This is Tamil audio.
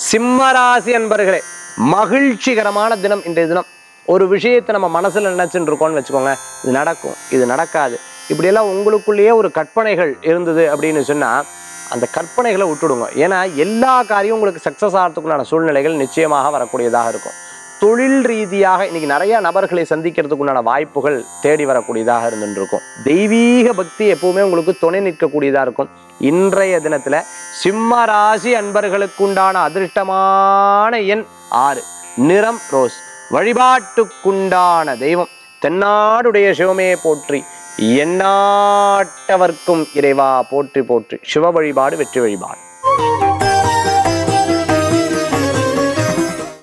சிம்மராசி அன்பர்களே மகிழ்ச்சிகரமான தினம் இன்றைய தினம் ஒரு விஷயத்தை நம்ம மனசுல நினைச்சுட்டு இருக்கோம்னு வச்சுக்கோங்க இது நடக்கும் இது நடக்காது இப்படியெல்லாம் உங்களுக்குள்ளேயே ஒரு கற்பனைகள் இருந்தது அப்படின்னு சொன்னா அந்த கற்பனைகளை விட்டுடுங்க ஏன்னா எல்லா காரியம் உங்களுக்கு சக்சஸ் ஆகிறதுக்குண்டான சூழ்நிலைகள் நிச்சயமாக வரக்கூடியதாக இருக்கும் தொழில் ரீதியாக இன்னைக்கு நிறைய நபர்களை சந்திக்கிறதுக்கு உண்டான வாய்ப்புகள் தேடி வரக்கூடியதாக இருந்துட்டு இருக்கும் தெய்வீக பக்தி எப்பவுமே உங்களுக்கு துணை நிற்கக்கூடியதா இருக்கும் இன்றைய தினத்துல சிம்ம ராசி அன்பர்களுக்கு உண்டான அதிர்ஷ்டமான எண் ஆறு நிறம் ரோஸ் வழிபாட்டுக்குண்டான தெய்வம் தென்னாடுடைய சிவமே போற்றி எந்நாட்டவர்க்கும் இறைவா போற்றி போற்றி சிவ வழிபாடு வெற்றி வழிபாடு